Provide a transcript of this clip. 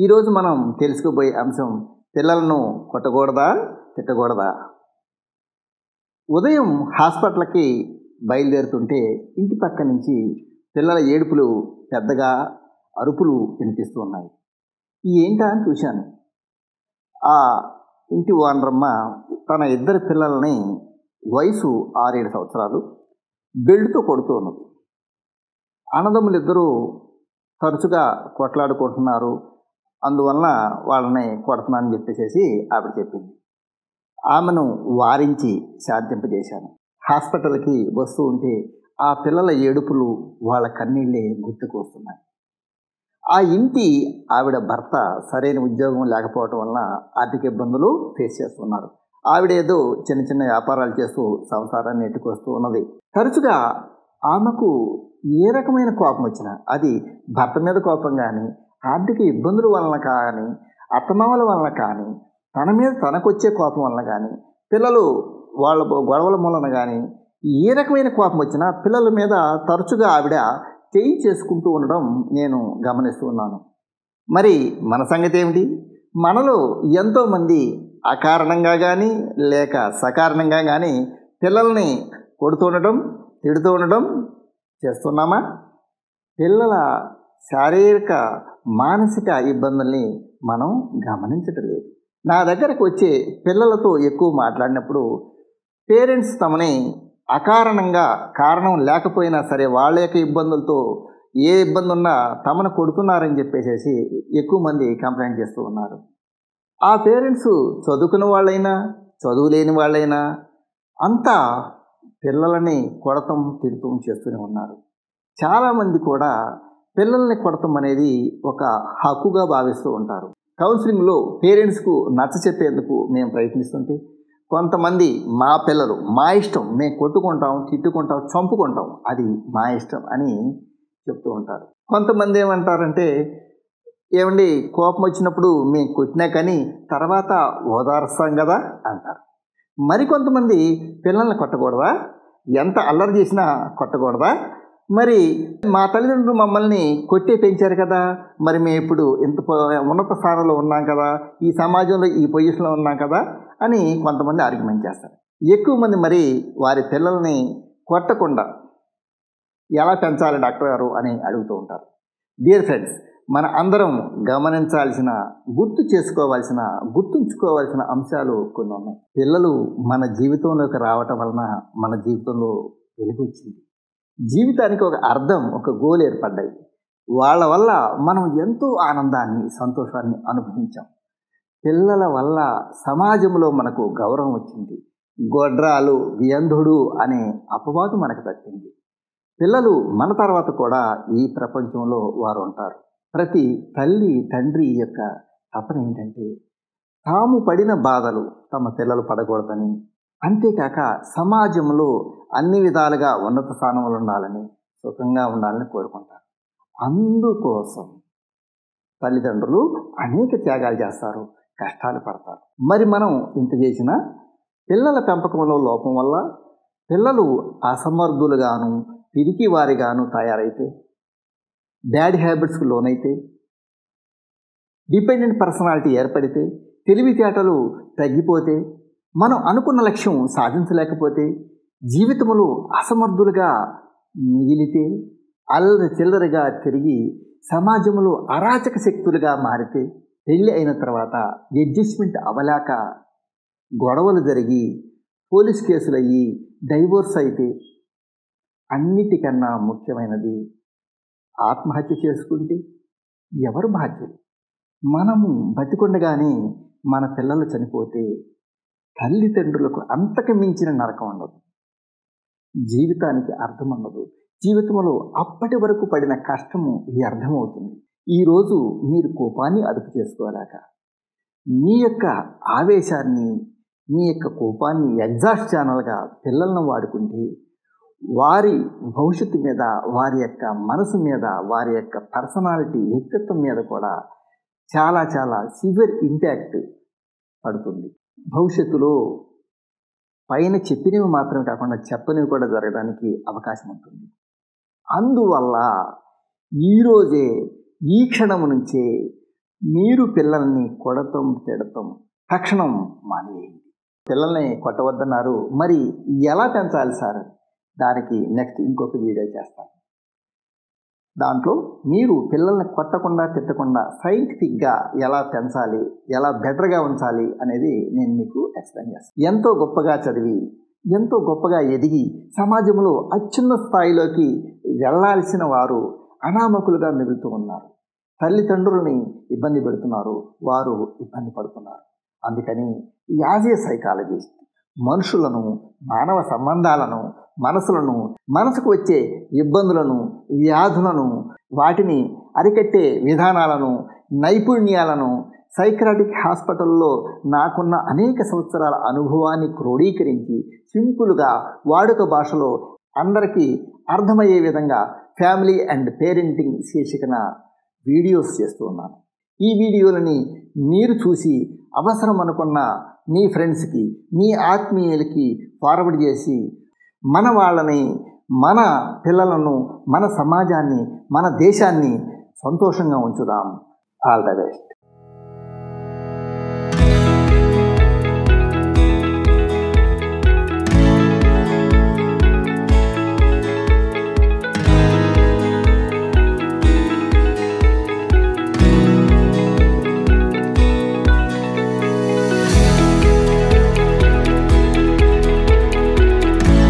ఈరోజు మనం తెలుసుకోబోయే అంశం పిల్లలను కొట్టకూడదా తిట్టకూడదా ఉదయం హాస్పిటల్కి బయలుదేరుతుంటే ఇంటి పక్క నుంచి పిల్లల ఏడుపులు పెద్దగా అరుపులు వినిపిస్తూ ఉన్నాయి ఏంటా అని చూశాను ఆ ఇంటి ఓనరమ్మ తన ఇద్దరు పిల్లల్ని వయసు ఆరేడు సంవత్సరాలు బెల్ట్తో కొడుతూ ఉన్నది అన్నదమ్ములు ఇద్దరూ తరచుగా కొట్లాడుకుంటున్నారు అందువలన వాళ్ళని కొడుతున్నానని చెప్పేసి ఆవిడ చెప్పింది ఆమెను వారించి శాంతింపజేశాను హాస్పిటల్కి వస్తూ ఉంటే ఆ పిల్లల ఏడుపులు వాళ్ళ కన్నీళ్ళే గుర్తుకొస్తున్నాయి ఆ ఇంటి ఆవిడ భర్త సరైన ఉద్యోగం లేకపోవటం వలన ఆర్థిక ఇబ్బందులు ఫేస్ చేస్తున్నారు ఆవిడ ఏదో చిన్న చిన్న వ్యాపారాలు చేస్తూ సంసారాన్ని నెట్టుకొస్తూ ఉన్నది తరచుగా ఆమెకు ఏ రకమైన కోపం వచ్చినా అది భర్త మీద కోపం కానీ ఆర్థిక ఇబ్బందుల వలన కానీ అత్తమామల వలన కానీ తన మీద తనకు వచ్చే కోపం వలన కానీ పిల్లలు వాళ్ళ గొడవల మూలన కానీ ఏ రకమైన కోపం వచ్చినా పిల్లల మీద తరచుగా ఆవిడ చేయి చేసుకుంటూ ఉండడం నేను గమనిస్తూ ఉన్నాను మరి మన సంగతి ఏమిటి మనలో ఎంతోమంది అకారణంగా కానీ లేక సకారణంగా కానీ పిల్లల్ని కొడుతూ ఉండడం తిడుతూ ఉండడం చేస్తున్నామా పిల్లల శారీరక మానసిక ఇబ్బందుల్ని మనం గమనించటం లేదు నా దగ్గరకు వచ్చే పిల్లలతో ఎక్కువ మాట్లాడినప్పుడు పేరెంట్స్ తమని అకారణంగా కారణం లేకపోయినా సరే వాళ్ళ యొక్క ఇబ్బందులతో ఏ ఇబ్బంది ఉన్నా తమను కొడుతున్నారని చెప్పేసి ఎక్కువ మంది కంప్లైంట్ చేస్తూ ఉన్నారు ఆ పేరెంట్స్ చదువుకున్న వాళ్ళైనా చదువు లేని వాళ్ళైనా అంతా పిల్లలని కొడతం తిడతం చేస్తూనే ఉన్నారు చాలామంది కూడా పిల్లల్ని కొడతం అనేది ఒక హక్కుగా భావిస్తూ ఉంటారు కౌన్సిలింగ్లో పేరెంట్స్కు నచ్చ చెప్పేందుకు మేము ప్రయత్నిస్తుంటే కొంతమంది మా పిల్లలు మా ఇష్టం మేము కొట్టుకుంటాం తిట్టుకుంటాం చంపుకుంటాం అది మా ఇష్టం అని చెప్తూ ఉంటారు కొంతమంది ఏమంటారంటే ఏమండి కోపం వచ్చినప్పుడు మేము కొట్టినా కానీ తర్వాత ఓదార్స్తాం కదా అంటారు మరికొంతమంది పిల్లల్ని కొట్టకూడదా ఎంత అల్లరి చేసినా కొట్టకూడదా మరి మా తల్లిదండ్రులు మమ్మల్ని కొట్టే పెంచారు కదా మరి మేము ఇప్పుడు ఇంత ఉన్నత స్థానంలో ఉన్నాం కదా ఈ సమాజంలో ఈ పొజిషన్లో ఉన్నాం కదా అని కొంతమంది ఆర్గ్యుమెంట్ చేస్తారు ఎక్కువ మంది మరి వారి పిల్లల్ని కొట్టకుండా ఎలా పెంచాలి డాక్టర్ గారు అని అడుగుతూ ఉంటారు డియర్ ఫ్రెండ్స్ మన అందరం గమనించాల్సిన గుర్తు చేసుకోవాల్సిన గుర్తుంచుకోవాల్సిన అంశాలు కొన్ని ఉన్నాయి పిల్లలు మన జీవితంలోకి రావటం వలన మన జీవితంలో వెలుగు వచ్చింది జీవితానికి ఒక అర్థం ఒక గోల్ ఏర్పడ్డాయి వాళ్ళ వల్ల మనం ఎంతో ఆనందాన్ని సంతోషాన్ని అనుభవించాం పిల్లల వల్ల సమాజంలో మనకు గౌరవం వచ్చింది గొడ్రాలు వ్యంధుడు అనే అపవాదు మనకు దక్కింది పిల్లలు మన తర్వాత కూడా ఈ ప్రపంచంలో వారు ఉంటారు ప్రతి తల్లి తండ్రి యొక్క తపన ఏంటంటే తాము పడిన బాధలు తమ పిల్లలు పడకూడదని అంతేకాక సమాజంలో అన్ని విధాలుగా ఉన్నత స్థానంలో ఉండాలని సుఖంగా ఉండాలని కోరుకుంటారు అందుకోసం తల్లిదండ్రులు అనేక త్యాగాలు చేస్తారు కష్టాలు పడతారు మరి మనం ఇంత చేసిన పిల్లల పెంపకంలో లోపం వల్ల పిల్లలు అసమర్థులుగాను పిరికి వారిగాను తయారైతే బ్యాడ్ హ్యాబిట్స్కి లోనైతే డిపెండెంట్ పర్సనాలిటీ ఏర్పడితే తెలివితేటలు తగ్గిపోతే మనం అనుకున్న లక్ష్యం సాధించలేకపోతే జీవితంలో అసమర్థులుగా మిగిలితే అల్లరి చిల్లరగా తిరిగి సమాజంలో అరాచక శక్తులుగా మారితే పెళ్ళి అయిన తర్వాత అడ్జస్ట్మెంట్ అవలేక గొడవలు జరిగి పోలీస్ కేసులు అయ్యి డైవోర్స్ అయితే అన్నిటికన్నా ముఖ్యమైనది ఆత్మహత్య చేసుకుంటే ఎవరు బాధ్యులు మనము బతికుండగానే మన పిల్లలు చనిపోతే తల్లిదండ్రులకు అంతకు మించిన నరకం ఉండదు జీవితానికి అర్థం ఉండదు జీవితంలో అప్పటి వరకు పడిన కష్టము వ్యర్థమవుతుంది ఈరోజు మీరు కోపాన్ని అదుపు చేసుకోలేక మీ యొక్క ఆవేశాన్ని మీ యొక్క కోపాన్ని ఎగ్జాస్ట్ ఛానల్గా పిల్లలను వాడుకుంటే వారి భవిష్యత్తు మీద వారి యొక్క మనసు మీద వారి యొక్క పర్సనాలిటీ వ్యక్తిత్వం మీద కూడా చాలా చాలా సివియర్ ఇంపాక్ట్ పడుతుంది భవిష్యత్తులో పైన చెప్పినవి మాత్రమే కాకుండా చెప్పనివి కూడా జరగడానికి అవకాశం ఉంటుంది అందువల్ల ఈరోజే ఈ క్షణం నుంచే మీరు పిల్లల్ని కొడతాం తిడతాం తక్షణం మానేయండి పిల్లల్ని కొట్టవద్దన్నారు మరి ఎలా పెంచాలి సార్ దానికి నెక్స్ట్ ఇంకొక వీడియో చేస్తాను దాంట్లో మీరు పిల్లల్ని కొట్టకుండా తిట్టకుండా సైంటిఫిక్గా ఎలా పెంచాలి ఎలా బెటర్గా ఉంచాలి అనేది నేను మీకు ఎక్స్ప్లెయిన్ చేస్తాను ఎంతో గొప్పగా చదివి ఎంతో గొప్పగా ఎదిగి సమాజంలో అత్యున్న స్థాయిలోకి వెళ్ళాల్సిన వారు అనామకులుగా మిగులుతూ ఉన్నారు తల్లిదండ్రుల్ని ఇబ్బంది పెడుతున్నారు వారు ఇబ్బంది పడుతున్నారు అందుకని యాజ్ ఏ సైకాలజిస్ట్ మనుషులను మానవ సంబంధాలను మనసులను మనసుకు వచ్చే ఇబ్బందులను వ్యాధులను వాటిని అరికట్టే విధానాలను నైపుణ్యాలను సైక్రాటిక్ హాస్పిటల్లో నాకున్న అనేక సంవత్సరాల అనుభవాన్ని క్రోడీకరించి సింపుల్గా వాడుక భాషలో అందరికీ అర్థమయ్యే విధంగా ఫ్యామిలీ అండ్ పేరెంటింగ్ శీర్షికన వీడియోస్ చేస్తూ ఉన్నాను ఈ వీడియోలని మీరు చూసి అవసరం అనుకున్న మీ ఫ్రెండ్స్కి మీ ఆత్మీయులకి ఫార్వర్డ్ చేసి మన వాళ్ళని మన పిల్లలను మన సమాజాన్ని మన దేశాన్ని సంతోషంగా ఉంచుదాం ఆల్ ద బెస్ట్